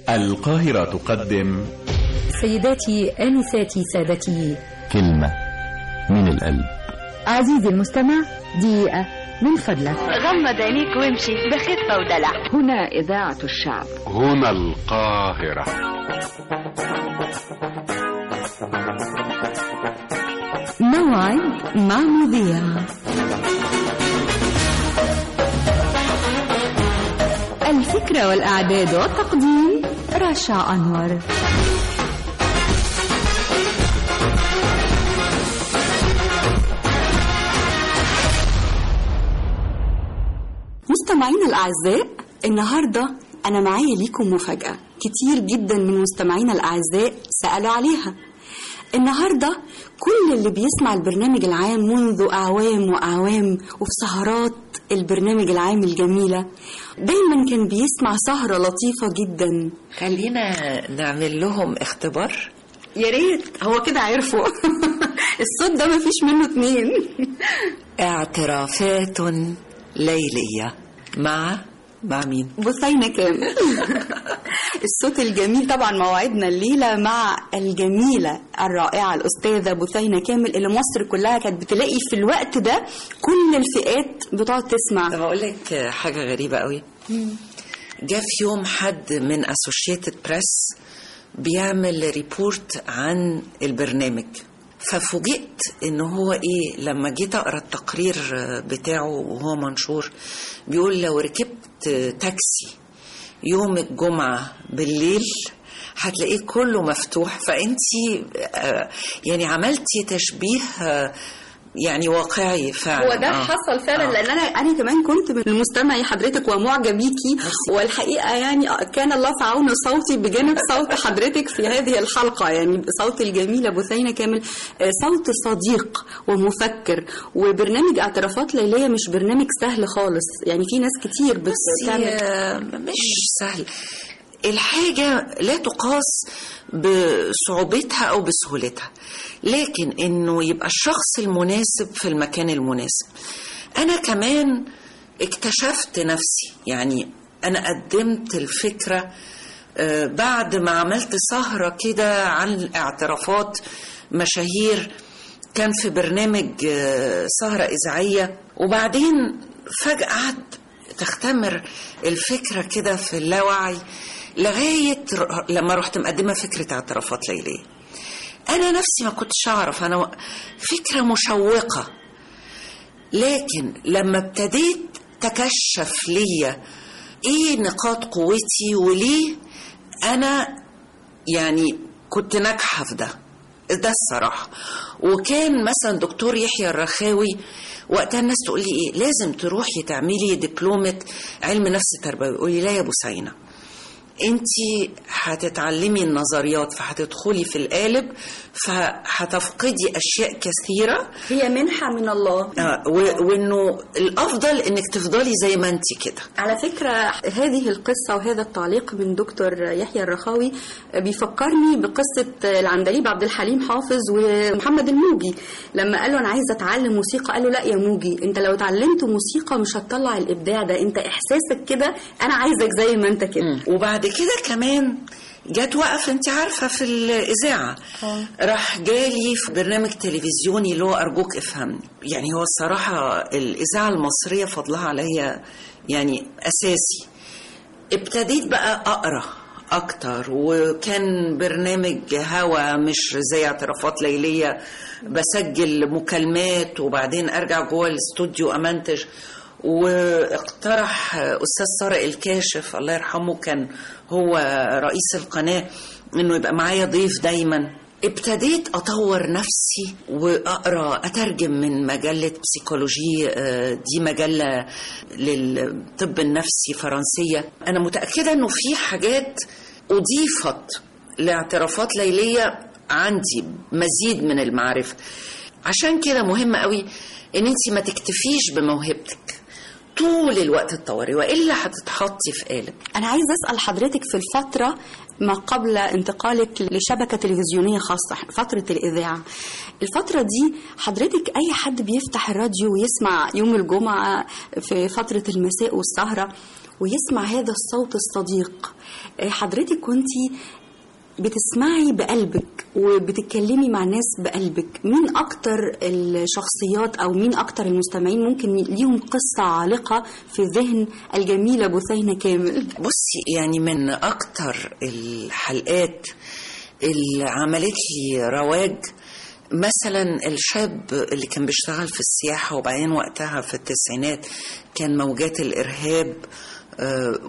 القاهرة تقدم سيداتي آنساتي سادتي كلمة من القلب عزيزي المستمع دقيقة من فضلك غمض عينيك وامشي بخفة ودلع هنا إذاعة الشعب هنا القاهرة موعد مع مذيع الفكرة والإعداد والتقديم رشا أنور مستمعينا الأعزاء النهاردة أنا معايا ليكم مفاجأة كتير جدا من مستمعينا الأعزاء سألوا عليها النهاردة كل اللي بيسمع البرنامج العام منذ أعوام وأعوام وفي سهرات البرنامج العام الجميلة دايما كان بيسمع سهرة لطيفة جدا خلينا نعمل لهم اختبار يا ريت هو كده عرفوا الصوت ده مفيش منه اتنين اعترافات ليلية مع مع مين؟ بثينة كامل الصوت الجميل طبعا موعدنا الليلة مع الجميلة الرائعة الأستاذة بثينة كامل اللي مصر كلها كانت بتلاقي في الوقت ده كل الفئات بتقعد تسمع طب أقول لك حاجة غريبة قوي جاء في يوم حد من اسوشيتد بريس بيعمل ريبورت عن البرنامج ففوجئت ان هو ايه لما جيت اقرا التقرير بتاعه وهو منشور بيقول لو ركبت تاكسي يوم الجمعه بالليل هتلاقيه كله مفتوح فانتي يعني عملتي تشبيه يعني واقعي فعلا هو ده آه. حصل فعلا آه. لان انا انا كمان كنت من المستمعي حضرتك ومعجب بيكي والحقيقه يعني كان الله في عون صوتي بجانب صوت حضرتك في هذه الحلقه يعني صوت الجميله بثينه كامل صوت صديق ومفكر وبرنامج اعترافات ليليه مش برنامج سهل خالص يعني في ناس كتير بتعمل مش سهل الحاجة لا تقاس بصعوبتها أو بسهولتها لكن إنه يبقى الشخص المناسب في المكان المناسب أنا كمان اكتشفت نفسي يعني أنا قدمت الفكرة بعد ما عملت سهرة كده عن اعترافات مشاهير كان في برنامج سهرة إذاعية وبعدين فجأة قعد تختمر الفكرة كده في اللاوعي لغاية لما رحت مقدمة فكرة اعترافات ليلية أنا نفسي ما كنتش أعرف أنا فكرة مشوقة لكن لما ابتديت تكشف ليا إيه نقاط قوتي وليه أنا يعني كنت ناجحة في ده ده الصراحة وكان مثلا دكتور يحيى الرخاوي وقتها الناس تقول لي ايه لازم تروحي تعملي دبلومة علم نفس تربوي يقول لي لا يا بوسينة انت هتتعلمي النظريات فهتدخلي في القالب فهتفقدي اشياء كثيره هي منحه من الله آه وانه الافضل انك تفضلي زي ما انت كده على فكره هذه القصه وهذا التعليق من دكتور يحيى الرخاوي بيفكرني بقصه العندليب عبد الحليم حافظ ومحمد الموجي لما قال له انا عايزه اتعلم موسيقى قال له لا يا موجي انت لو اتعلمت موسيقى مش هتطلع الابداع ده انت احساسك كده انا عايزك زي ما انت كده وبعد كده كمان جت وقف انت عارفه في الاذاعه راح جالي في برنامج تلفزيوني اللي هو ارجوك افهمني يعني هو الصراحه الاذاعه المصريه فضلها عليا يعني اساسي ابتديت بقى اقرا اكتر وكان برنامج هوا مش زي اعترافات ليليه بسجل مكالمات وبعدين ارجع جوه الاستوديو امنتج واقترح استاذ طارق الكاشف الله يرحمه كان هو رئيس القناه انه يبقى معايا ضيف دايما ابتديت اطور نفسي واقرا اترجم من مجله بسيكولوجي دي مجله للطب النفسي فرنسيه انا متاكده انه في حاجات اضيفت لاعترافات ليليه عندي مزيد من المعرفه عشان كده مهم قوي ان انت ما تكتفيش بموهبتك طول الوقت تطوري والا هتتحطي في قالب انا عايزه اسال حضرتك في الفتره ما قبل انتقالك لشبكه تلفزيونيه خاصه فتره الاذاعه الفتره دي حضرتك اي حد بيفتح الراديو ويسمع يوم الجمعه في فتره المساء والسهره ويسمع هذا الصوت الصديق آه، حضرتك كنتي بتسمعي بقلبك وبتتكلمي مع الناس بقلبك مين اكتر الشخصيات او مين اكتر المستمعين ممكن ليهم قصة عالقة في ذهن الجميلة بثينة كامل بصي يعني من اكتر الحلقات اللي عملت لي رواج مثلا الشاب اللي كان بيشتغل في السياحة وبعدين وقتها في التسعينات كان موجات الإرهاب آه،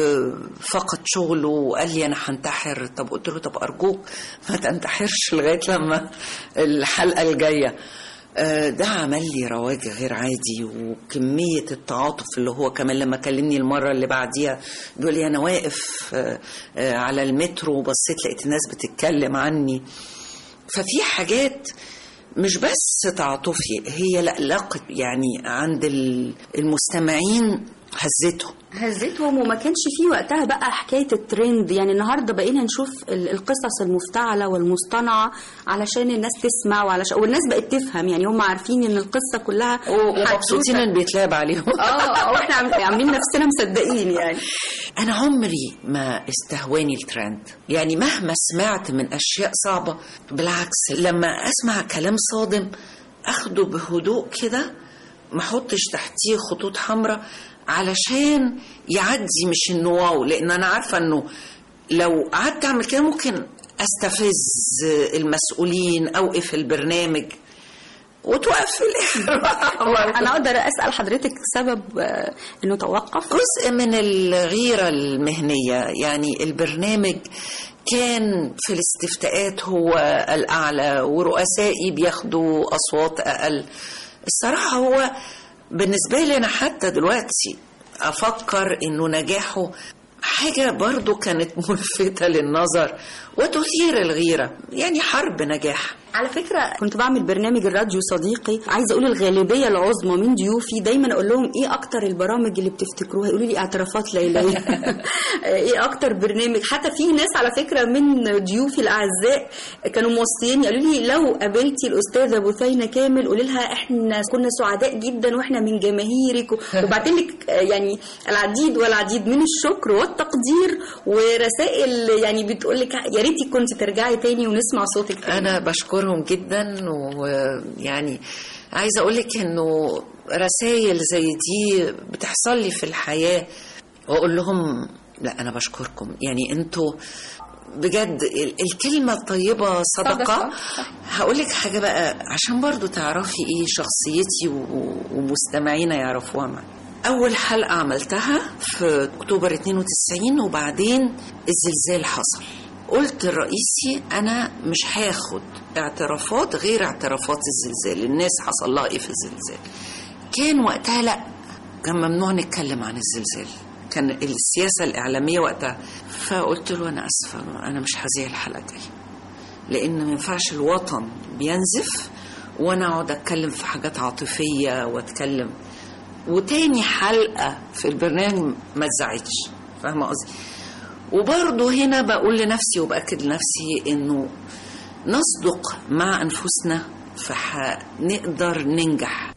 وفقد شغله وقال لي أنا هنتحر طب قلت له طب أرجوك ما تنتحرش لغاية لما الحلقة الجاية آه، ده عمل لي رواج غير عادي وكمية التعاطف اللي هو كمان لما كلمني المرة اللي بعديها بيقول لي أنا واقف آه، آه، على المترو وبصيت لقيت الناس بتتكلم عني ففي حاجات مش بس تعاطفي هي لا لقت يعني عند ال- المستمعين هزتهم هزتهم وما كانش فيه وقتها بقى حكاية الترند يعني النهاردة بقينا نشوف ال- القصص المفتعلة والمصطنعة علشان الناس تسمع وعلشان والناس بقت تفهم يعني هم عارفين ان القصة كلها ومبسوطين حدوتة. ان بيتلعب عليهم اه واحنا عم- عاملين نفسنا مصدقين يعني انا عمري ما استهواني الترند يعني مهما سمعت من اشياء صعبه بالعكس لما اسمع كلام صادم اخده بهدوء كده ما احطش تحتيه خطوط حمراء علشان يعدي مش انه واو لان انا عارفه انه لو قعدت اعمل كده ممكن استفز المسؤولين اوقف البرنامج وتوقف في الاخر انا اقدر اسال حضرتك سبب آه، انه توقف جزء من الغيرة المهنية يعني البرنامج كان في الاستفتاءات هو الأعلى ورؤسائي بياخدوا أصوات أقل الصراحة هو بالنسبة لي أنا حتى دلوقتي أفكر إنه نجاحه حاجة برضو كانت ملفتة للنظر وتثير الغيرة يعني حرب نجاح على فكرة كنت بعمل برنامج الراديو صديقي عايزة أقول الغالبية العظمى من ضيوفي دايما أقول لهم إيه أكتر البرامج اللي بتفتكروها يقولوا لي اعترافات ليلية إيه أكتر برنامج حتى في ناس على فكرة من ضيوفي الأعزاء كانوا موصيين قالوا لي لو قابلتي الأستاذة بثينة كامل قولي لها إحنا كنا سعداء جدا وإحنا من جماهيرك وبعتين لك يعني العديد والعديد من الشكر والتقدير ورسائل يعني بتقول لك يا ريتي كنت ترجعي تاني ونسمع صوتك تاني. انا بشكرهم جدا ويعني عايزه اقول لك انه رسائل زي دي بتحصل لي في الحياه واقول لهم لا انا بشكركم يعني انتوا بجد ال- الكلمة الطيبة صدقة صدقة. هقول لك حاجة بقى عشان برضو تعرفي ايه شخصيتي و- ومستمعينا يعرفوها معي أول حلقة عملتها في أكتوبر 92 وبعدين الزلزال حصل قلت الرئيسي أنا مش هاخد اعترافات غير اعترافات الزلزال الناس حصل لها إيه في الزلزال كان وقتها لا كان ممنوع نتكلم عن الزلزال كان السياسة الإعلامية وقتها فقلت له أنا أسفة أنا مش هذيع الحلقة الجاية لأن ما ينفعش الوطن بينزف وأنا أقعد أتكلم في حاجات عاطفية وأتكلم وتاني حلقة في البرنامج ما اتذاعتش فاهمة قصدي وبرضه هنا بقول لنفسي وبأكد لنفسي إنه نصدق مع أنفسنا فهنقدر ننجح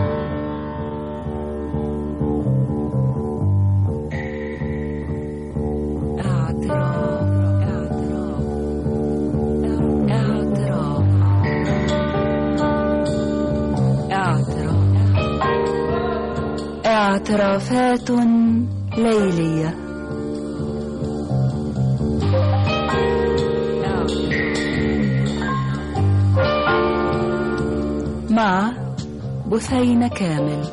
اعترافات ليلية مع بثينة كامل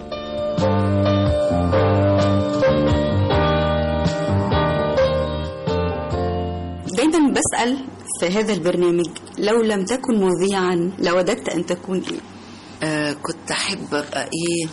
دايما بسأل في هذا البرنامج لو لم تكن مذيعا لوددت أن تكون إيه؟ آه كنت أحب أبقى إيه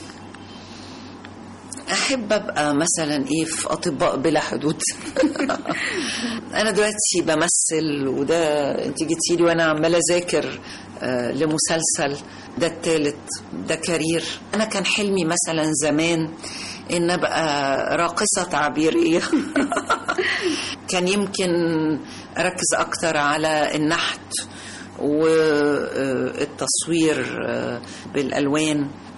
أحب أبقى مثلا إيه في أطباء بلا حدود أنا دلوقتي بمثل وده أنت جيتي لي وأنا عمالة أذاكر آه لمسلسل ده التالت ده كارير أنا كان حلمي مثلا زمان إن أبقى راقصة تعبيرية كان يمكن أركز أكتر على النحت والتصوير بالألوان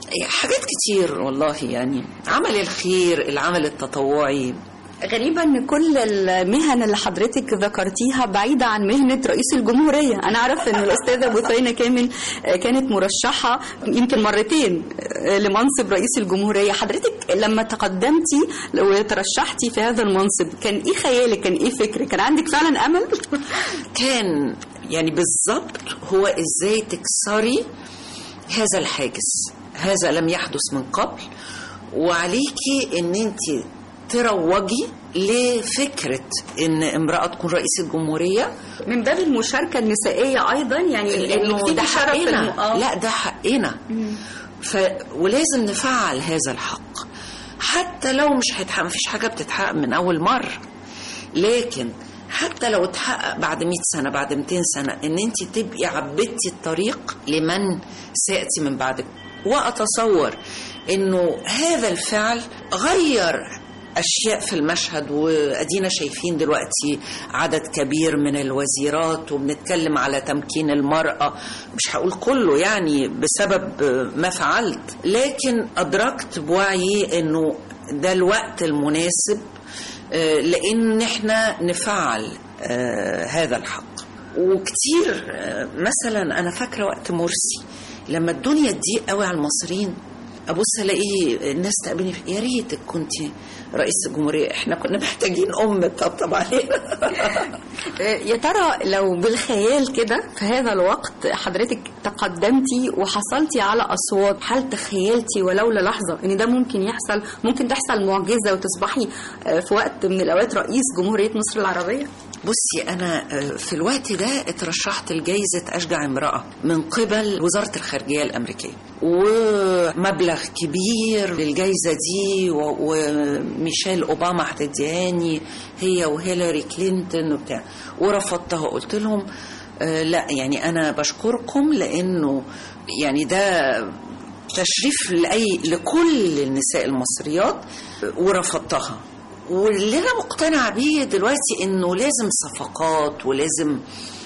حاجات كتير والله يعني عمل الخير العمل التطوعي غريبة ان كل المهن اللي حضرتك ذكرتيها بعيدة عن مهنة رئيس الجمهورية انا اعرف ان الاستاذة بثينة كامل آه، كانت مرشحة يمكن مرتين آه، لمنصب رئيس الجمهورية حضرتك لما تقدمتي وترشحتي في هذا المنصب كان ايه خيالك كان ايه فكرك كان عندك فعلا امل كان يعني بالظبط هو ازاي تكسري هذا الحاجز هذا لم يحدث من قبل وعليكي ان انت تروجي لفكرة ان امرأة تكون رئيس الجمهورية من باب المشاركة النسائية ايضا يعني لانه في ده شرف في حقنا الم- آه. لا ده حقنا ف... ولازم نفعل هذا الحق حتى لو مش هيتحقق مفيش حاجة بتتحقق من أول مرة لكن حتى لو اتحقق بعد 100 سنة بعد 200 سنة ان انت تبقي عبدتي الطريق لمن سيأتي من بعدك وأتصور انه هذا الفعل غير أشياء في المشهد وأدينا شايفين دلوقتي عدد كبير من الوزيرات وبنتكلم على تمكين المرأة مش هقول كله يعني بسبب ما فعلت لكن أدركت بوعي أنه ده الوقت المناسب آه، لأن احنا نفعل آه، هذا الحق وكتير آه، مثلا أنا فاكرة وقت مرسي لما الدنيا تضيق قوي على المصريين ابص الاقي الناس تقابلني يا ريتك كنت رئيس الجمهوريه احنا كنا محتاجين ام تطبطب علينا يا ترى لو بالخيال كده في هذا الوقت حضرتك تقدمتي وحصلتي على اصوات هل تخيلتي ولو للحظه ان ده ممكن يحصل ممكن تحصل معجزه وتصبحي آه، في وقت من الاوقات رئيس جمهوريه مصر العربيه بصي انا آه، في الوقت ده اترشحت لجائزه اشجع امراه من قبل وزاره الخارجيه الامريكيه ومبلغ كبير للجائزه دي و- وميشيل اوباما هتديهاني هي وهيلاري كلينتون وبتاع ورفضتها قلت لهم آه، لا يعني انا بشكركم لانه يعني ده تشريف لاي لكل النساء المصريات ورفضتها واللي انا مقتنعه بيه دلوقتي انه لازم صفقات ولازم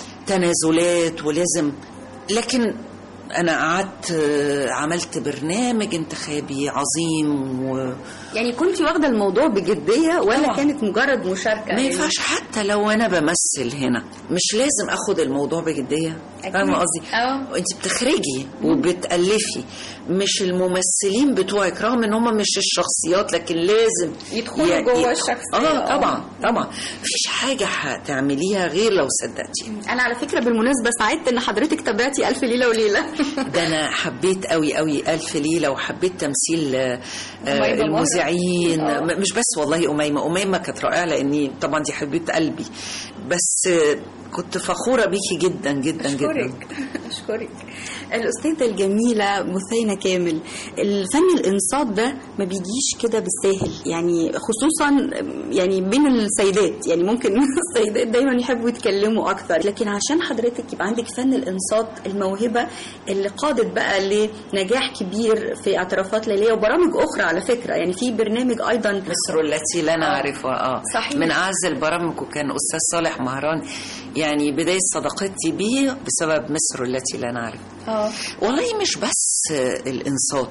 تنازلات ولازم لكن انا قعدت آه، عملت برنامج انتخابي عظيم و... يعني كنت واخده الموضوع بجديه ولا طبعاً. كانت مجرد مشاركه ما ينفعش حتى لو انا بمثل هنا مش لازم اخد الموضوع بجديه أكيد. فاهمه قصدي اه. انت بتخرجي وبتالفي مش الممثلين بتوعك رغم ان هم مش الشخصيات لكن لازم يدخلوا ي- جوه يدخل- الشخصية. اه طبعا طبعا مفيش حاجه هتعمليها غير لو صدقتي انا على فكره بالمناسبه سعدت ان حضرتك تابعتي الف ليله وليله ده انا حبيت قوي قوي الف ليله وحبيت تمثيل آه، آه، أميمة مرة. المذيعين آه. م- مش بس والله اميمه اميمه كانت رائعه لاني طبعا دي حبيبه قلبي بس آه، كنت فخوره بيكي جدا جدا جدا أشكرك أشكرك الأستاذة الجميلة مثينة كامل الفن الإنصات ده ما بيجيش كده بالساهل يعني خصوصا يعني بين السيدات يعني ممكن السيدات دايما يحبوا يتكلموا أكثر لكن عشان حضرتك يبقى عندك فن الإنصات الموهبة اللي قادت بقى لنجاح كبير في اعترافات ليلية وبرامج أخرى على فكرة يعني في برنامج أيضا مصر التي لا نعرفها اه صحيح. من اعز البرامج وكان استاذ صالح مهران يعني بدايه صداقتي بيه بسبب مصر التي لا نعرفها اه والله مش بس الانصات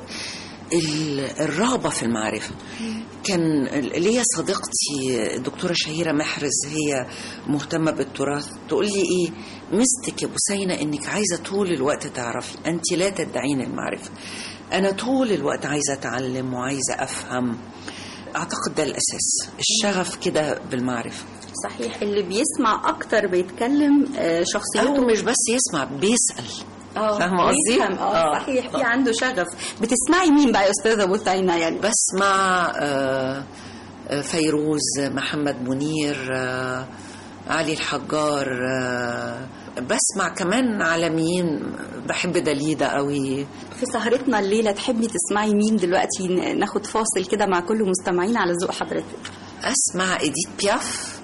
ال- الرغبه في المعرفه كان ليا صديقتي الدكتوره شهيره محرز هي مهتمه بالتراث تقول لي ايه مستك يا بسينه انك عايزه طول الوقت تعرفي انت لا تدعين المعرفه انا طول الوقت عايزه اتعلم وعايزه افهم اعتقد ده الاساس الشغف كده بالمعرفه صحيح اللي بيسمع أكتر بيتكلم آه، شخصيته او مش بس يسمع بيسال اه فاهمة قصدي؟ يفهم، اه آه. صحيح في عنده شغف بتسمعي مين بقى يا استاذه بوتينا يعني بسمع آه، آه، فيروز محمد منير آه، علي الحجار آه، بسمع كمان عالميين بحب داليدا قوي في سهرتنا الليله تحبي تسمعي مين دلوقتي ن- ناخد فاصل كده مع كل مستمعين على ذوق حضرتك اسمع اديت بياف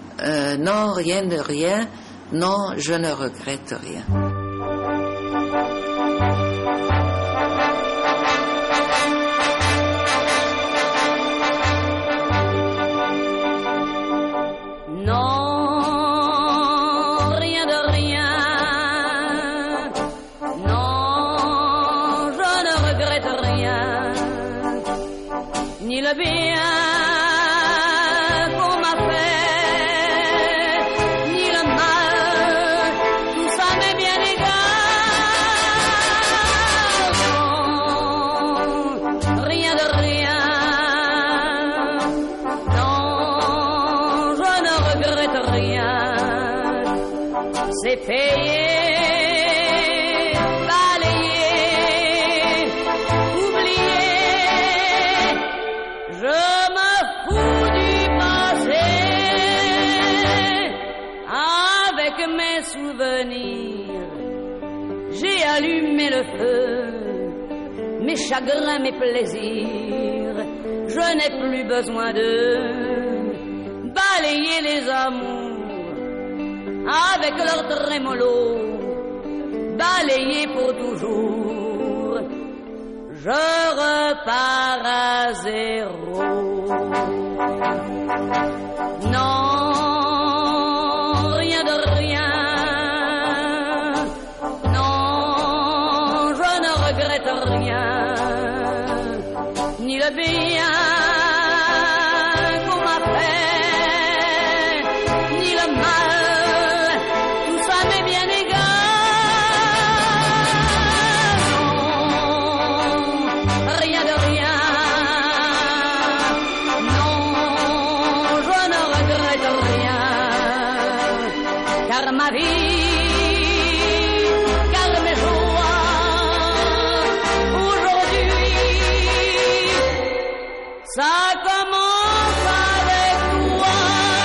نو ريان دو ريان نو جو ne regrette rien Non, rien de rien. Non, je ne regrette rien. bien qu'on m'a fait, ni le mal, tout ça m'est bien égal. Rien de rien, non, je ne regrette rien. C'est payé, balayé, oublié. Je me fous du passé avec mes souvenirs. J'ai allumé le feu, mes chagrins, mes plaisirs. Je n'ai plus besoin de balayer les amours avec leur trémolo, balayer pour toujours. Je repars à zéro. Non, rien de rien. Non, je ne regrette rien. Ni le bien qu'on m'a fait, ni le mal. Tout ça m'est bien égal. Rien de rien. Non, je ne regrette rien. Car ma vie, car mes joies, aujourd'hui, ça commence avec toi.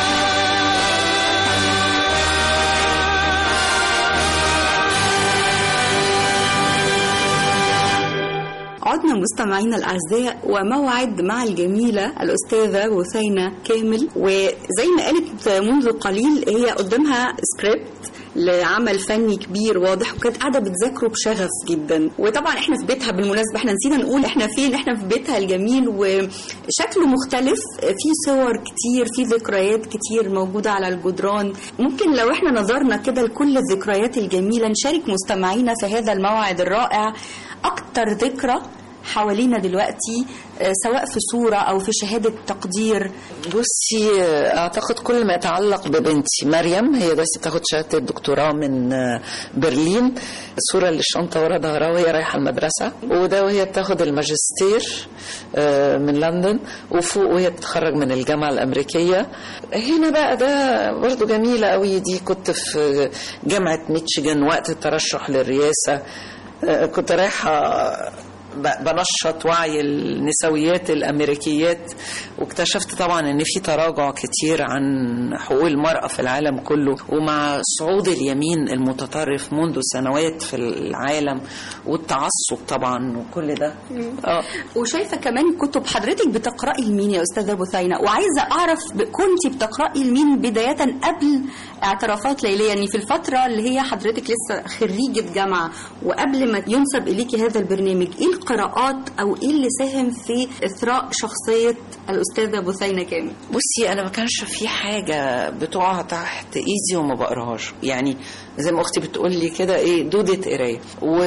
عدنا مستمعينا الأعزاء وموعد مع الجميلة الأستاذة وثينة كامل وزي ما قالت منذ قليل هي قدامها سكريبت لعمل فني كبير واضح وكانت قاعده بتذاكره بشغف جدا وطبعا احنا في بيتها بالمناسبه احنا نسينا نقول احنا فين احنا في بيتها الجميل وشكله مختلف في صور كتير في ذكريات كتير موجوده على الجدران ممكن لو احنا نظرنا كده لكل الذكريات الجميله نشارك مستمعينا في هذا الموعد الرائع اكتر ذكرى حوالينا دلوقتي آه، سواء في صورة أو في شهادة تقدير بصي اعتقد كل ما يتعلق ببنتي مريم هي دلوقتي بتاخد شهاده الدكتوراه من آه، برلين الصوره اللي الشنطه ورا ظهرها وهي رايحه المدرسه وده وهي بتاخد الماجستير آه، من لندن وفوق وهي بتتخرج من الجامعه الامريكيه هنا بقى ده برضو جميله قوي دي كنت في جامعه ميتشيجان وقت الترشح للرئاسه آه، كنت رايحه ب- بنشط وعي النسويات الامريكيات واكتشفت طبعا ان في تراجع كتير عن حقوق المراه في العالم كله ومع صعود اليمين المتطرف منذ سنوات في العالم والتعصب طبعا وكل ده اه وشايفة كمان كتب حضرتك بتقرأي لمين يا أستاذة بثينة وعايزة أعرف ب- كنت بتقرأي لمين بداية قبل اعترافات ليلية يعني في الفترة اللي هي حضرتك لسه خريجة جامعة وقبل ما ينسب إليكي هذا البرنامج إيه القراءات أو إيه اللي ساهم في إثراء شخصية الأستاذة بثينة كامل بصي انا ما كانش في حاجه بتقع تحت ايدي وما بقراهاش يعني زي ما اختي بتقول لي كده ايه دوده قرايه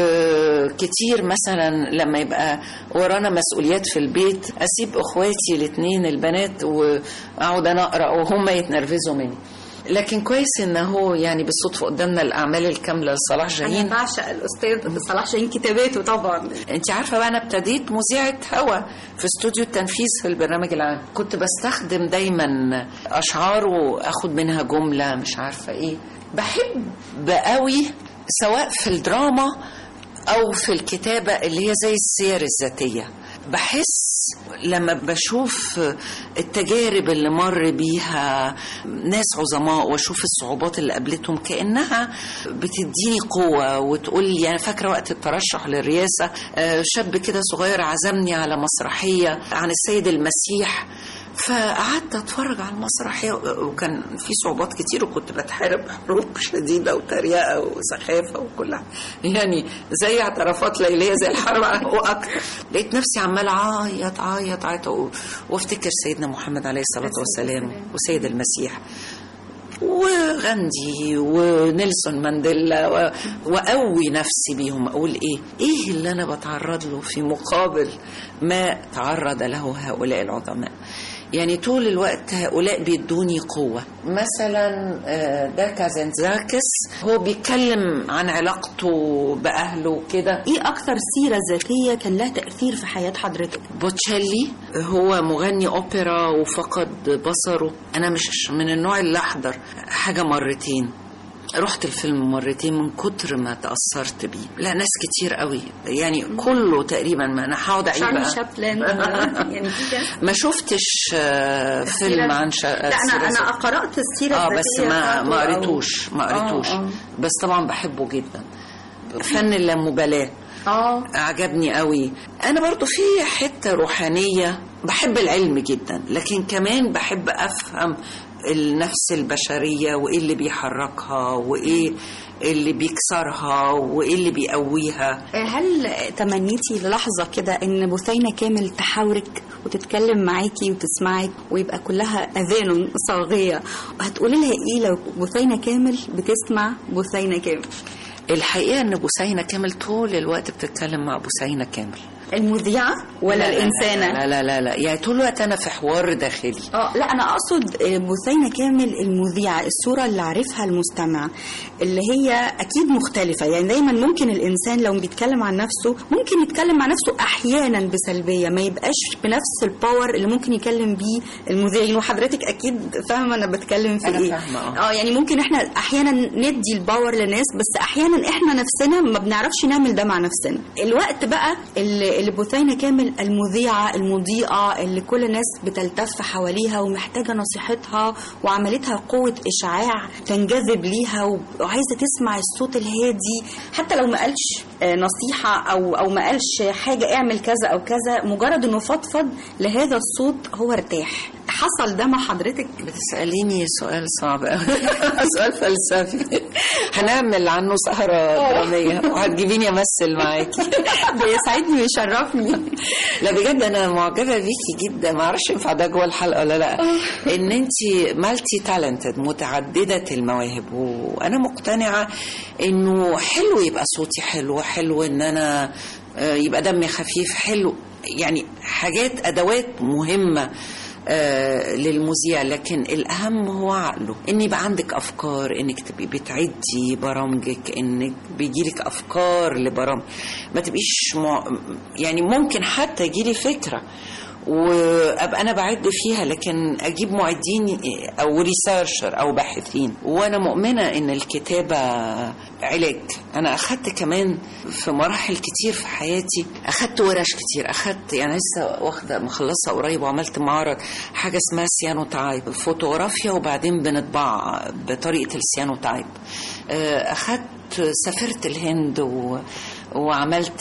وكتير مثلا لما يبقى ورانا مسؤوليات في البيت اسيب اخواتي الاثنين البنات واقعد انا اقرا وهم يتنرفزوا مني لكن كويس ان هو يعني بالصدفه قدامنا الاعمال الكامله لصلاح أنا جاهين بعشق الأستاذ صلاح جاهين كتاباته طبعا انت عارفه بقى انا ابتديت مذيعه هوا في استوديو التنفيذ في البرنامج العام كنت بستخدم دايما اشعار واخد منها جمله مش عارفه ايه بحب قوي سواء في الدراما او في الكتابه اللي هي زي السير الذاتيه بحس لما بشوف التجارب اللي مر بيها ناس عظماء واشوف الصعوبات اللي قابلتهم كانها بتديني قوه وتقول لي انا فاكره وقت الترشح للرئاسه آه، شاب كده صغير عزمني على مسرحيه عن السيد المسيح فقعدت اتفرج على المسرحيه وكان في صعوبات كتير وكنت بتحارب حروب شديده وتريقه وسخافه وكل حاجة. يعني زي اعترافات ليليه زي الحرب واكتر لقيت نفسي عماله اعيط اعيط اعيط و- وافتكر سيدنا محمد عليه الصلاه والسلام وسيد المسيح وغاندي ونيلسون مانديلا و... واقوي نفسي بيهم اقول ايه ايه اللي انا بتعرض له في مقابل ما تعرض له هؤلاء العظماء يعني طول الوقت هؤلاء بيدوني قوة مثلا آه، ده كازنزاكس هو بيتكلم عن علاقته بأهله كده ايه اكتر سيرة ذاتية كان لها تأثير في حياة حضرتك بوتشيلي هو مغني اوبرا وفقد بصره انا مش من النوع اللي احضر حاجه مرتين رحت الفيلم مرتين من كتر ما تأثرت بيه لا ناس كتير قوي يعني كله تقريبا ما انا هقعد اعيد شارلي بقى شابلن يعني في كده ما شفتش آه، فيلم عن شا... لا انا انا قرأت السيرة اه بس الذاتية ما بتاعته ما أو- قريتوش ما آه، قريتوش آه. بس طبعا بحبه جدا فن اللامبالاه اه عجبني قوي انا برضو في حته روحانيه بحب العلم جدا لكن كمان بحب افهم النفس البشريه وايه اللي بيحركها وايه اللي بيكسرها وايه اللي بيقويها هل تمنيتي للحظة كده إن بثينة كامل تحاورك وتتكلم معاكي وتسمعك ويبقى كلها أذان صاغية هتقولي لها إيه لو بثينة كامل بتسمع بثينة كامل الحقيقه ان بوسينه كامل طول الوقت بتتكلم مع بوسينه كامل المذيعة ولا لا لا الإنسانة؟ لا لا لا لا يعني طول الوقت انا في حوار داخلي اه لا انا اقصد آه، بثينه كامل المذيعه الصوره اللي عارفها المستمع اللي هي اكيد مختلفه يعني دايما ممكن الانسان لو بيتكلم عن نفسه ممكن يتكلم عن نفسه احيانا بسلبيه ما يبقاش بنفس الباور اللي ممكن يكلم بيه المذيعين وحضرتك اكيد فاهمه انا بتكلم في أنا ايه فاهمة، آه. اه يعني ممكن احنا احيانا ندي الباور لناس بس احيانا احنا نفسنا ما بنعرفش نعمل ده مع نفسنا الوقت بقى اللي, اللي بثينه كامل المذيعه المضيئه اللي كل الناس بتلتف حواليها ومحتاجه نصيحتها وعملتها قوه اشعاع تنجذب ليها وعايزه تسمع الصوت الهادي حتى لو ما قالش آه، نصيحه او او ما قالش حاجه اعمل كذا او كذا مجرد انه فضفض لهذا الصوت هو ارتاح حصل ده مع حضرتك بتسأليني سؤال صعب قوي سؤال فلسفي هنعمل عنه سهرة درامية وهتجيبيني أمثل معاكي بيسعدني ويشرفني لا بجد أنا معجبة بيكي جدا ما أعرفش ينفع ده جوه الحلقة ولا لا إن أنت مالتي تالنتد متعددة المواهب وأنا مقتنعة إنه حلو يبقى صوتي حلو حلو إن أنا آه، يبقى دمي خفيف حلو يعني حاجات أدوات مهمة آه، للمذيع لكن الأهم هو عقله إن يبقى عندك أفكار إنك تبقي بتعدي برامجك إنك بيجيلك أفكار لبرامج ما تبقيش مع... يعني ممكن حتى يجيلي فكرة وابقى انا بعد فيها لكن اجيب معدين او ريسيرشر او باحثين وانا مؤمنه ان الكتابه علاج انا اخدت كمان في مراحل كتير في حياتي اخدت ورش كتير اخدت يعني لسه واخده مخلصه قريب وعملت معرض حاجه اسمها سيانو تايب فوتوغرافيا وبعدين بنطبع بطريقه السيانو تايب آه، اخدت سافرت الهند و... وعملت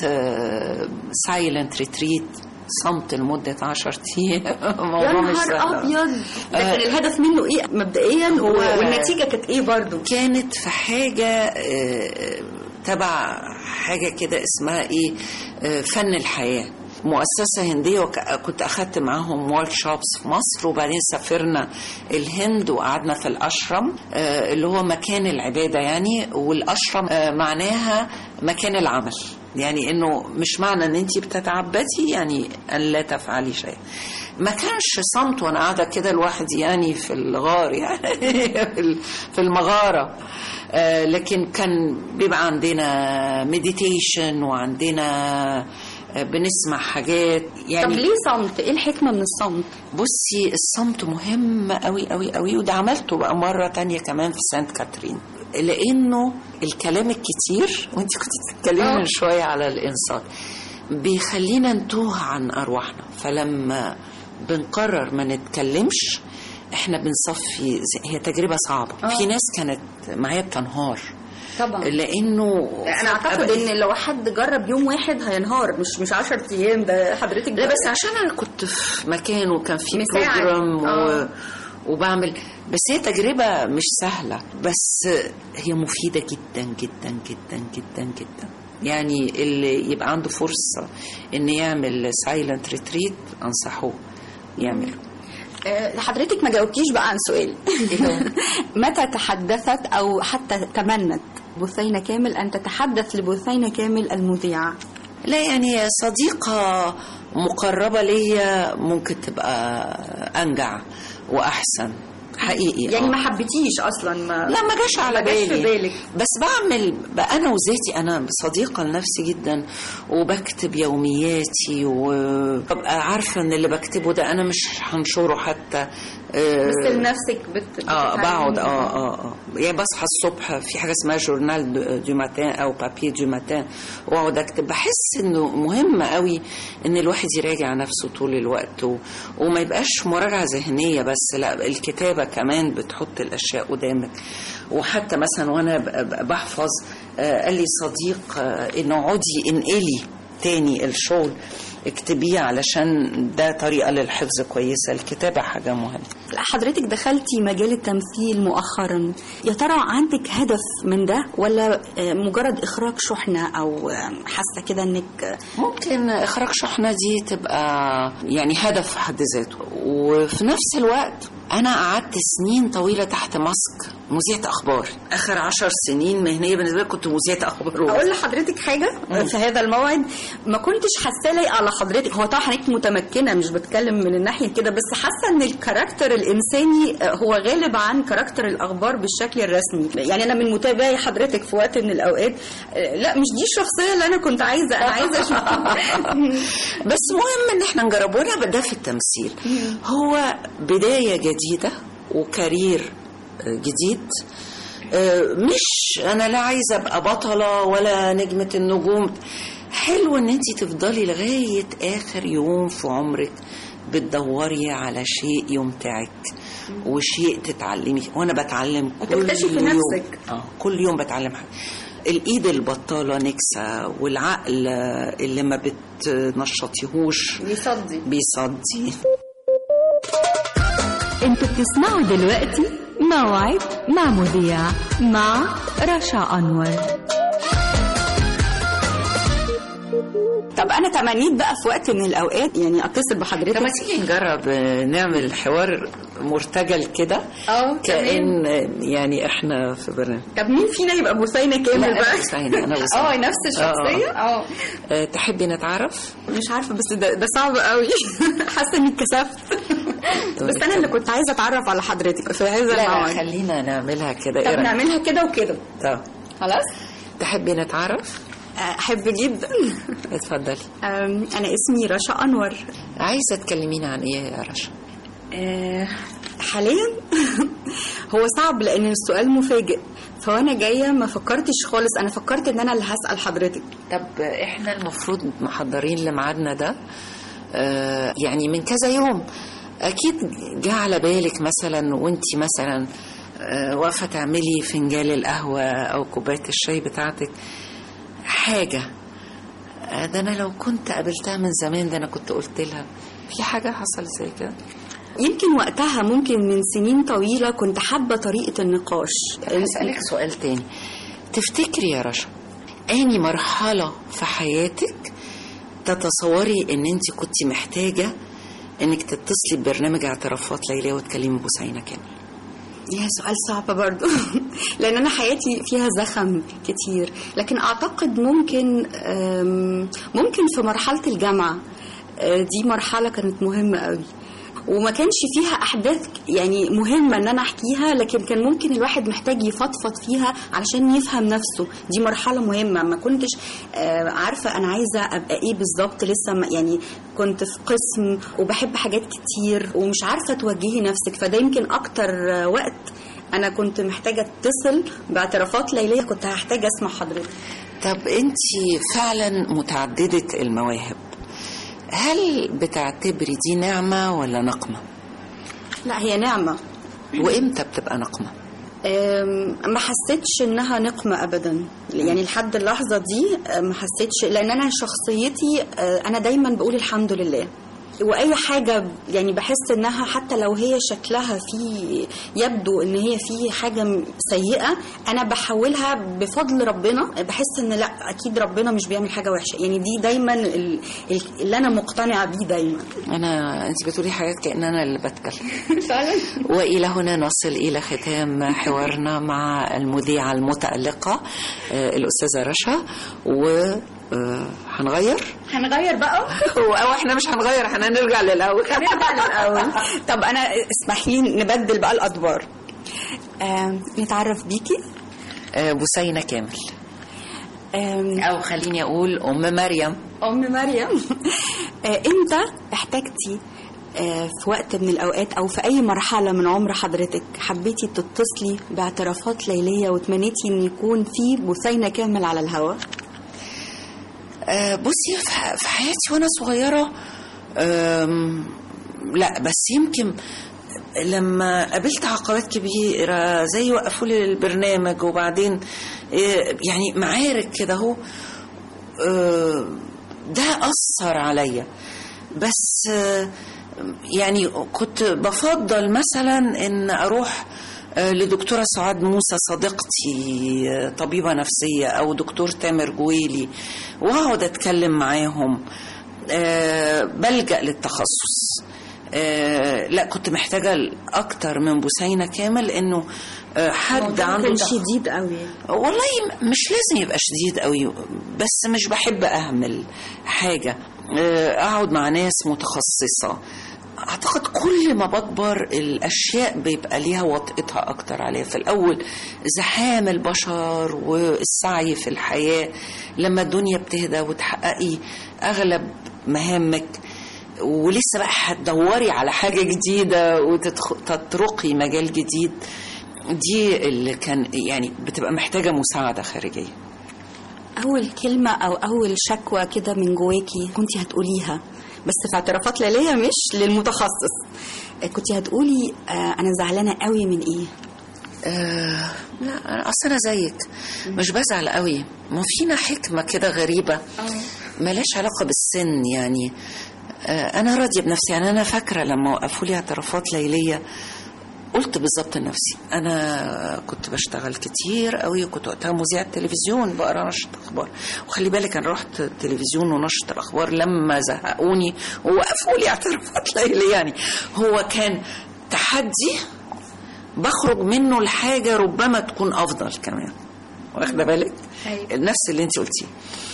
سايلنت ريتريت صمت لمدة عشر أيام يا موضوع مش سهل. نهار ابيض آه. لكن الهدف منه ايه مبدئيا و- هو- والنتيجه كانت ايه برضو كانت في حاجة آه، تبع حاجة كده اسمها ايه آه، فن الحياة مؤسسة هندية وكنت أخدت معاهم وورك شوبس في مصر وبعدين سافرنا الهند وقعدنا في الأشرم آه، اللي هو مكان العبادة يعني والأشرم آه، معناها مكان العمل يعني انه مش معنى ان انت بتتعبدي يعني ان لا تفعلي شيء ما كانش صمت وانا قاعده كده لوحدي يعني في الغار يعني في ال- في المغاره آه، لكن كان بيبقى عندنا مديتيشن وعندنا آه، بنسمع حاجات يعني طب ليه صمت ايه الحكمه من الصمت بصي الصمت مهم قوي قوي قوي وده عملته بقى مرة تانية كمان في سانت كاترين لأنه الكلام الكتير وانت كنت بتتكلمي من شوية على الإنصات بيخلينا نتوه عن أرواحنا فلما بنقرر ما نتكلمش احنا بنصفي هي تجربة صعبة آه. في ناس كانت معايا بتنهار طبعا لأنه انا اعتقد أبقى- ان لو حد جرب يوم واحد هينهار مش مش 10 ايام ده حضرتك لا بس عشان انا كنت في مكان وكان في مساعد. بروجرام و... آه. وبعمل بس هي تجربة مش سهلة بس هي مفيدة جدا جدا جدا جدا جدا يعني اللي يبقى عنده فرصة ان يعمل سايلنت ريتريت انصحه يعمله آه، حضرتك ما جاوبتيش بقى عن سؤال متى تحدثت او حتى تمنت بثينة كامل ان تتحدث لبثينة كامل المذيعة لا يعني صديقة مقربة ليا ممكن تبقى أنجع وأحسن حقيقي يعني آه. ما حبيتيش اصلا ما لا ما جاش على ما جاش بالي في بالك. بس بعمل بقى انا وذاتي انا صديقه لنفسي جدا وبكتب يومياتي وببقى عارفه ان اللي بكتبه ده انا مش هنشره حتى آه، بس لنفسك بت... اه بتتعلمي. بقعد اه اه اه يعني بصحى الصبح في حاجه اسمها جورنال دو- دو ماتان او بابي دو ماتان واقعد اكتب بحس انه مهم قوي ان الواحد يراجع نفسه طول الوقت و... وما يبقاش مراجعه ذهنيه بس لا الكتابه كمان بتحط الاشياء قدامك وحتى مثلا وانا ب- ب- بحفظ آه قال لي صديق آه انه عودي انقلي تاني الشغل اكتبيه علشان ده طريقه للحفظ كويسه الكتابه حاجه مهمه حضرتك دخلتي مجال التمثيل مؤخرا يا ترى عندك هدف من ده ولا آه، مجرد اخراج شحنة او آه، حاسة كده انك آه، ممكن اخراج شحنه دي تبقى يعني هدف في حد ذاته وفي نفس الوقت انا قعدت سنين طويله تحت ماسك مذيعه اخبار اخر عشر سنين مهنيه بالنسبه لي كنت مذيعه اخبار اقول لحضرتك حاجه في هذا الموعد ما كنتش حاسه لايقه على حضرتك هو طبعا حضرتك متمكنه مش بتكلم من الناحيه كده بس حاسه ان الكاركتر الانساني آه، هو غالب عن كاركتر الاخبار بالشكل الرسمي يعني انا من متابعي حضرتك في وقت من الاوقات آه، لا مش دي الشخصيه اللي انا كنت عايزه انا عايزه اشوف بس مهم ان احنا نجربه انا ده في التمثيل هو بدايه جديده وكارير جديد آه، مش انا لا عايزه ابقى بطله ولا نجمه النجوم حلو ان انت تفضلي لغايه اخر يوم في عمرك بتدوري على شيء يمتعك وشيء تتعلمي وانا بتعلم كل وتكتشفي يوم نفسك. اه كل يوم بتعلم حاجه الايد البطاله نكسه والعقل اللي ما بتنشطيهوش بيصدي بيصدي انتوا بتسمعوا دلوقتي موعد مع مذيع مع رشا أنور طب انا تمنيت بقى في وقت من الاوقات يعني اتصل بحضرتك طب ما تيجي نجرب آه، نعمل حوار مرتجل كده اه كأن آه، يعني احنا في برنامج طب مين فينا يبقى بوسينة كامل لا، بقى أنا بوسينة، أنا بوسينة. اه نفس الشخصيه اه آه، تحبي نتعرف؟ مش عارفه بس ده, ده صعب قوي حاسه اني اتكسفت بس انا اللي كنت عايزه اتعرف على حضرتك في هذا لا لا الموعد خلينا نعملها كده طب إيه رأيك؟ نعملها كده وكده طب خلاص تحبي نتعرف؟ احب جدا اتفضلي أم، انا اسمي رشا انور عايزه تكلمينا عن ايه يا رشا؟ أه، حاليا هو صعب لان السؤال مفاجئ فوانا جايه ما فكرتش خالص انا فكرت ان انا اللي هسال حضرتك طب احنا المفروض محضرين لميعادنا ده آه، يعني من كذا يوم اكيد جه على بالك مثلا وانت مثلا آه، واقفه تعملي فنجان القهوه او كوبايه الشاي بتاعتك حاجه آه، ده انا لو كنت قابلتها من زمان ده انا كنت قلت لها في حاجه حصلت زي كده يمكن وقتها ممكن من سنين طويله كنت حابه طريقه النقاش هسألك سؤال تاني تفتكري يا رشا أني مرحلة في حياتك تتصوري ان انت كنت محتاجة انك تتصلي ببرنامج اعترافات ليلى وتكلمي بوسعينة كامل يا سؤال صعب برضو لان انا حياتي فيها زخم كتير لكن اعتقد ممكن أم، ممكن في مرحله الجامعه أه، دي مرحله كانت مهمه قوي وما كانش فيها احداث يعني مهمه ان انا احكيها لكن كان ممكن الواحد محتاج يفضفض فيها علشان يفهم نفسه دي مرحله مهمه ما كنتش آه، عارفه انا عايزه ابقى ايه بالظبط لسه ما- يعني كنت في قسم وبحب حاجات كتير ومش عارفه توجهي نفسك فده يمكن اكتر آه، وقت انا كنت محتاجه اتصل باعترافات ليليه كنت هحتاج اسمع حضرتك طب انت فعلا متعددة المواهب هل بتعتبري دي نعمة ولا نقمة لا هي نعمه وامتى بتبقى نقمة أم، ما حسيتش انها نقمه ابدا يعني لحد اللحظه دي أه، ما حسيتش لان انا شخصيتي أه، انا دايما بقول الحمد لله واي حاجه يعني بحس انها حتى لو هي شكلها فيه يبدو ان هي فيه حاجه م- سيئه انا بحولها بفضل ربنا بحس ان لا اكيد ربنا مش بيعمل حاجه وحشه يعني دي دايما ال- ال- اللي انا مقتنعه بيه دايما انا انت بتقولي حاجات كان انا اللي بتكلم فعلا والى هنا نصل الى ختام حوارنا مع المذيعه المتالقه آه، الاستاذه رشا و آه، هنغير هنغير بقى او احنا مش هنغير احنا هنرجع للاول هنرجع للاول طب انا اسمحي لي نبدل بقى الادوار آم، نتعرف بيكي آه، بوسينه كامل آم، او خليني اقول ام مريم ام مريم آه، امتى احتجتي آه، في وقت من الاوقات او في اي مرحله من عمر حضرتك حبيتي تتصلي باعترافات ليليه وتمنيتي ان يكون في بثينه كامل على الهواء آه، بصي في ح- في حياتي وانا صغيره آم، لا بس يمكن لما قابلت عقبات كبيره زي وقفوا لي البرنامج وبعدين آه، يعني معارك كده اهو آه، ده اثر عليا بس آه، يعني كنت بفضل مثلا ان اروح آه، لدكتوره سعاد موسى صديقتي آه، طبيبه نفسيه او دكتور تامر جويلي واقعد اتكلم معاهم آه، بلجأ للتخصص آه، لا كنت محتاجه اكتر من بوسينه كامل انه آه، حد عنده كان تخ- شديد قوي والله م- مش لازم يبقى شديد قوي بس مش بحب اهمل حاجه آه، اقعد مع ناس متخصصه اعتقد كل ما بكبر الاشياء بيبقى ليها وطئتها اكتر عليها في الاول زحام البشر والسعي في الحياه لما الدنيا بتهدى وتحققي اغلب مهامك ولسه بقى هتدوري على حاجه جديده وتطرقي مجال جديد دي اللي كان يعني بتبقى محتاجه مساعده خارجيه اول كلمه او اول شكوى كده من جواكي كنت هتقوليها بس في اعترافات ليليه مش للمتخصص آه، كنت هتقولي آه، انا زعلانه قوي من ايه آه لا أنا- اصل انا زيك مش بزعل قوي ما فينا حكمه كده غريبه ملاش علاقه بالسن يعني آه انا راضيه بنفسي يعني انا فاكره لما وقفوا لي اعترافات ليليه قلت بالظبط لنفسي انا كنت بشتغل كتير قوي كنت وقتها مذيعه تلفزيون بقرا نشره اخبار وخلي بالك انا رحت تلفزيون ونشره الاخبار لما زهقوني ووقفوا لي اعترافات ليليه يعني هو كان تحدي بخرج منه لحاجه ربما تكون افضل كمان واخده بالك نفس اللي انت قلتيه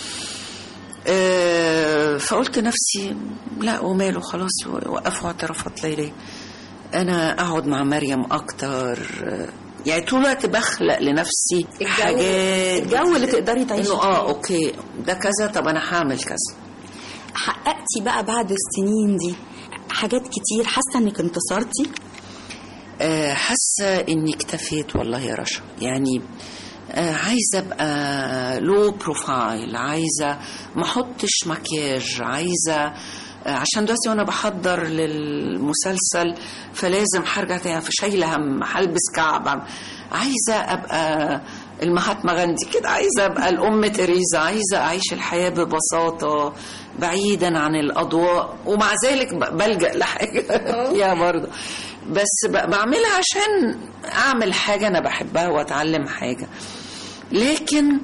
آه، فقلت نفسي لا وماله خلاص وقفوا اعترافات ليليه انا اقعد مع مريم اكتر آه، يعني طول الوقت بخلق لنفسي حاجات الجو اللي تقدري تعيشي انه اه اوكي ده كذا طب انا هعمل كذا حققتي بقى بعد السنين دي حاجات كتير حاسه انك انتصرتي آه، حاسه اني اكتفيت والله يا رشا يعني آه، عايزه ابقى لو بروفايل عايزه ما احطش مكياج عايزه آه، عشان دلوقتي وانا بحضر للمسلسل فلازم هرجع تاني فشايله هم هلبس كعب عايزه ابقى المهاتما غاندي كده عايزه ابقى الام تريزا عايزه اعيش الحياه ببساطه بعيدا عن الاضواء ومع ذلك ب- بلجا لحاجه فيها برضه بس ب- بعملها عشان اعمل حاجه انا بحبها واتعلم حاجه لكن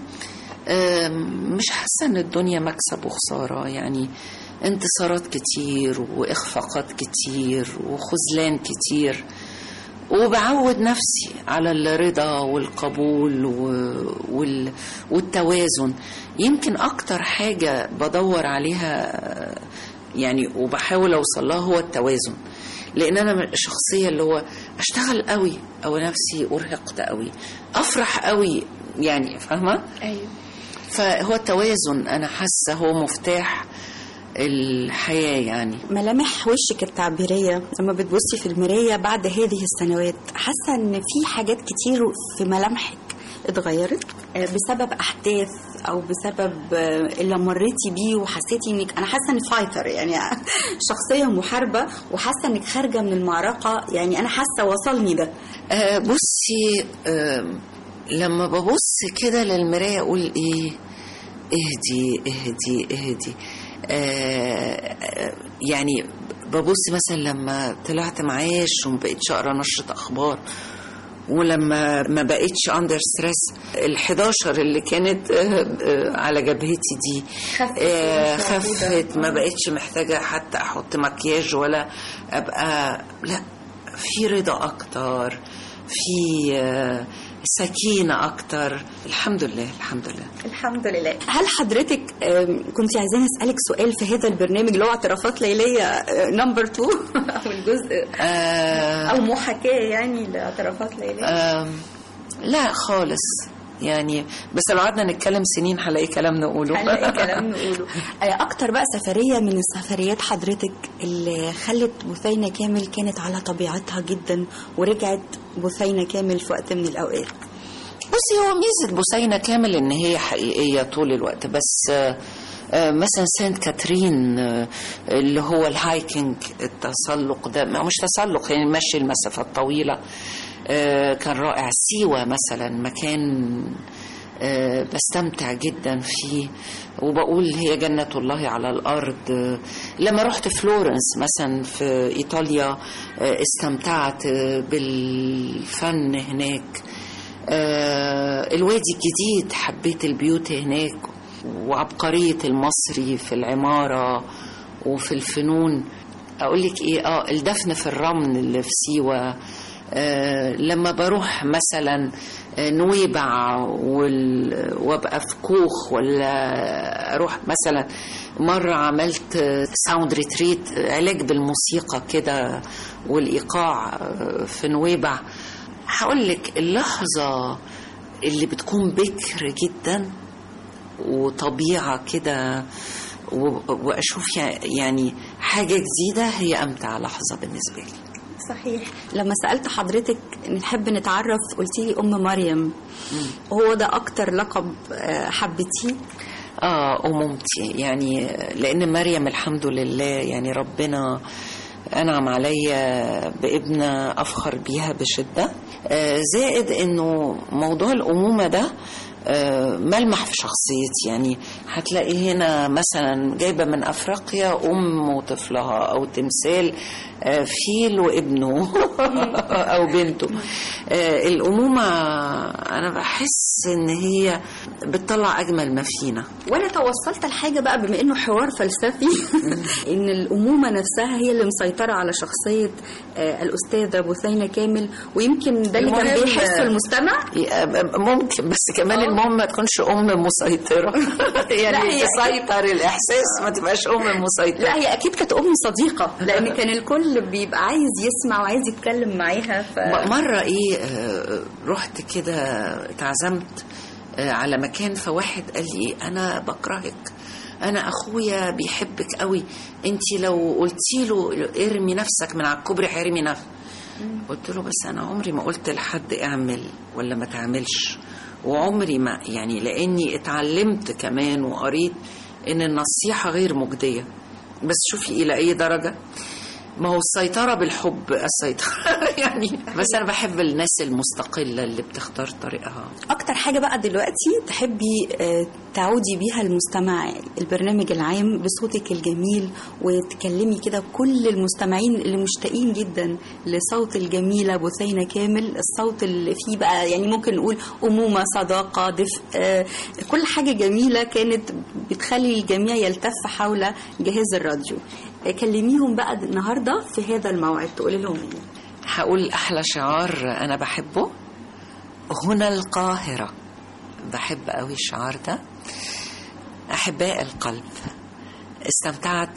آم، مش حاسه ان الدنيا مكسب وخساره يعني انتصارات كتير واخفاقات كتير وخذلان كتير وبعود نفسي على الرضا والقبول و- وال- والتوازن يمكن اكتر حاجه بدور عليها آه، يعني وبحاول اوصل لها هو التوازن لان انا من الشخصيه اللي هو اشتغل قوي او نفسي ارهقت قوي افرح قوي يعني فاهمه ايوه فهو التوازن انا حاسه هو مفتاح الحياه يعني ملامح وشك التعبيرية لما بتبصي في المراية بعد هذه السنوات حاسة ان في حاجات كتير في ملامحك اتغيرت آه، بسبب احداث او بسبب آه، اللي مريتي بيه وحسيتي انك انا حاسه انك فايتر يعني شخصيه محاربه وحاسه انك خارجه من المعركه يعني انا حاسه وصلني ده آه، بصي آه، لما ببص كده للمراية أقول إيه اهدي اهدي اهدي آه، آه، يعني ببص مثلا لما طلعت معاش وما بقتش اقرا نشره اخبار ولما ما بقتش اندر ستريس ال 11 اللي كانت آه، آه، على جبهتي دي خفت. آه، مش موجودة. خفت ما بقتش محتاجه حتى احط مكياج ولا ابقى لا في رضا اكتر في آه، سكينه اكتر الحمد لله الحمد لله الحمد لله هل حضرتك آم، كنت عايزاني اسالك سؤال في هذا البرنامج اللي هو اعترافات ليليه نمبر 2 او الجزء آه او محاكاه يعني لاعترافات ليليه آم، لا خالص يعني بس لو قعدنا نتكلم سنين هلاقي كلام نقوله هنلاقي كلام نقوله آه، اكتر بقى سفريه من السفريات حضرتك اللي خلت بثينه كامل كانت على طبيعتها جدا ورجعت بثينه كامل في وقت من الاوقات بصي هو ميزة بوسينة كامل ان هي حقيقية طول الوقت بس آه، آه، مثلا سانت كاترين آه، اللي هو الهايكنج التسلق ده ما- مش تسلق يعني مشي المسافات طويلة آه، كان رائع سيوة مثلا مكان آه، بستمتع جدا فيه وبقول هي جنة الله على الأرض آه، لما رحت فلورنس مثلا في إيطاليا آه، استمتعت آه، بالفن هناك آه، الوادي الجديد حبيت البيوت هناك وعبقرية المصري في العمارة وفي الفنون أقول لك إيه آه الدفن في الرمل اللي في سيوة آه لما بروح مثلا آه، نويبع وال- وابقى في كوخ ولا اروح مثلا مره عملت ساوند ريتريت علاج بالموسيقى كده والايقاع آه، في نويبع هقول لك اللحظه اللي بتكون بكر جدا وطبيعه كده و- واشوف يع- يعني حاجه جديده هي امتع لحظه بالنسبه لي صحيح لما سالت حضرتك نحب نتعرف قلتي لي ام مريم هو ده اكتر لقب آه، حبيتيه اه أمومتي يعني لأن مريم الحمد لله يعني ربنا أنعم عليا بابنة أفخر بيها بشدة آه زائد إنه موضوع الأمومة ده آه ملمح في شخصيتي يعني هتلاقي هنا مثلا جايبة من أفريقيا أم وطفلها أو تمثال آه فيل وابنه أو بنته آه الأمومة أنا بحس إن هي بتطلع أجمل ما فينا وانا توصلت لحاجه بقى بما انه حوار فلسفي ان الامومه نفسها هي اللي مسيطره على شخصيه آه، الاستاذه بثينه كامل ويمكن ده اللي كان المهم- بيحسه المستمع ممكن بس كمان المهم ما تكونش ام مسيطره لا، يعني هي- تسيطر الاحساس ما تبقاش ام لا مسيطره هي اكيد كانت ام صديقه لان كان الكل بيبقى عايز يسمع وعايز يتكلم معاها ف... م- مره ايه آه، رحت كده اتعزمت آه، على مكان فواحد قال لي إيه انا بكرهك انا اخويا بيحبك قوي انت لو قلتي له ارمي نفسك من على الكوبري هيرمي نفسك قلت له بس انا عمري ما قلت لحد اعمل ولا ما تعملش وعمري ما يعني لاني اتعلمت كمان وقريت ان النصيحه غير مجديه بس شوفي الى اي درجه ما هو السيطرة بالحب السيطرة يعني بس أنا بحب الناس المستقلة اللي بتختار طريقها اكتر حاجه بقى دلوقتي تحبي آه، تعودي بيها المستمع البرنامج العام بصوتك الجميل وتكلمي كده كل المستمعين اللي مشتاقين جدا لصوت الجميله بثينه كامل الصوت اللي فيه بقى يعني ممكن نقول امومه صداقه دفء آه، كل حاجه جميله كانت بتخلي الجميع يلتف حول جهاز الراديو آه، كلميهم بقى النهارده في هذا الموعد تقولي لهم ايه هقول أحلى شعار أنا بحبه هنا القاهرة بحب قوي الشعار ده أحباء القلب استمتعت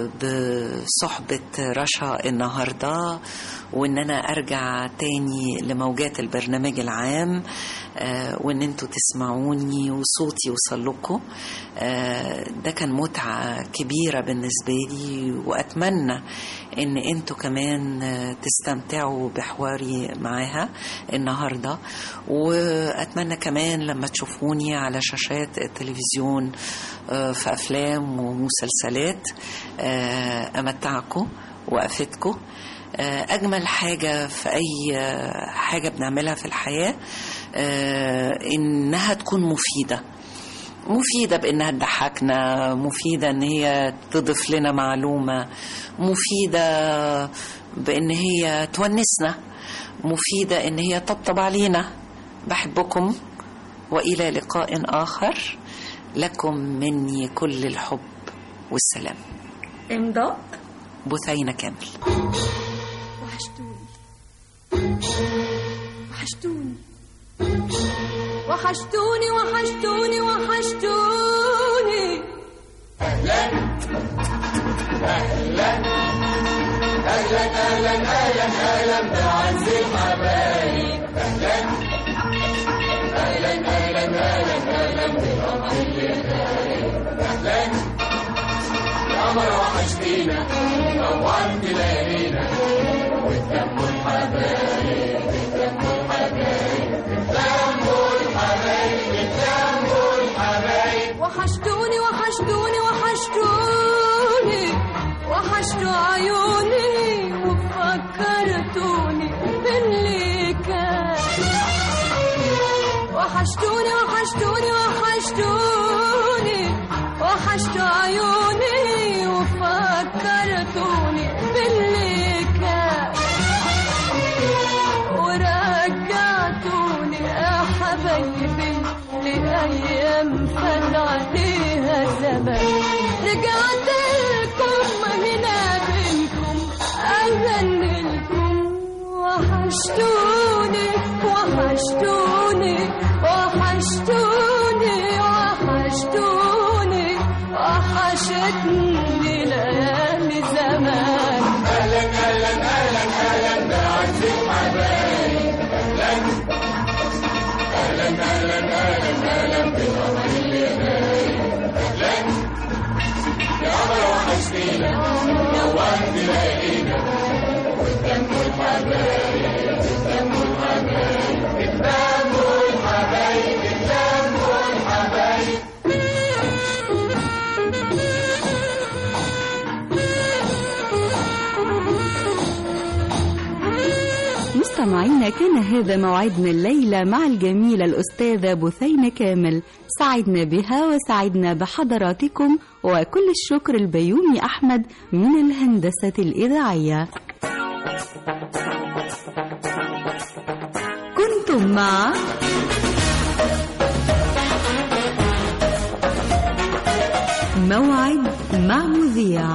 بصحبة رشا النهاردة وان انا ارجع تاني لموجات البرنامج العام آه، وان انتوا تسمعوني وصوتي يوصل لكم آه، ده كان متعة كبيرة بالنسبة لي واتمنى ان انتوا كمان آه، تستمتعوا بحواري معاها النهاردة واتمنى كمان لما تشوفوني على شاشات التلفزيون آه، في افلام ومسلسلات آه، امتعكم وافيدكم آه، اجمل حاجه في اي آه، حاجه بنعملها في الحياه آه، انها تكون مفيده مفيدة بإنها تضحكنا مفيدة إن هي تضيف لنا معلومة مفيدة بإن هي تونسنا مفيدة إن هي تطبطب علينا بحبكم وإلى لقاء آخر لكم مني كل الحب والسلام امضاء بثينة كامل وحشتوني وحشتوني وحشتوني وحشتوني وحشتوني وحشتوني وحشتوني وحشتوني وحشتوا عيوني وفكرتوني باللي كان وحشتوني وحشتوني وحشتوني وحشتوا عيوني وفكرتوني باللي كان ورجعتوني يا حبايبي لأيام فات عليها زمان رجعت لكم هنا بينكم أغني لكم وحشتوني وحشتوني وحشتوني وحشتوني وحشتني ليالي زمان مستمعينا كان هذا موعدنا الليلة مع الجميلة الأستاذة بثينة كامل سعدنا بها وسعدنا بحضراتكم وكل الشكر البيومي أحمد من الهندسة الإذاعية كنتم مع موعد مع مذيع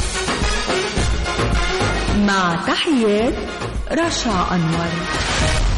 مع تحيات رشا أنور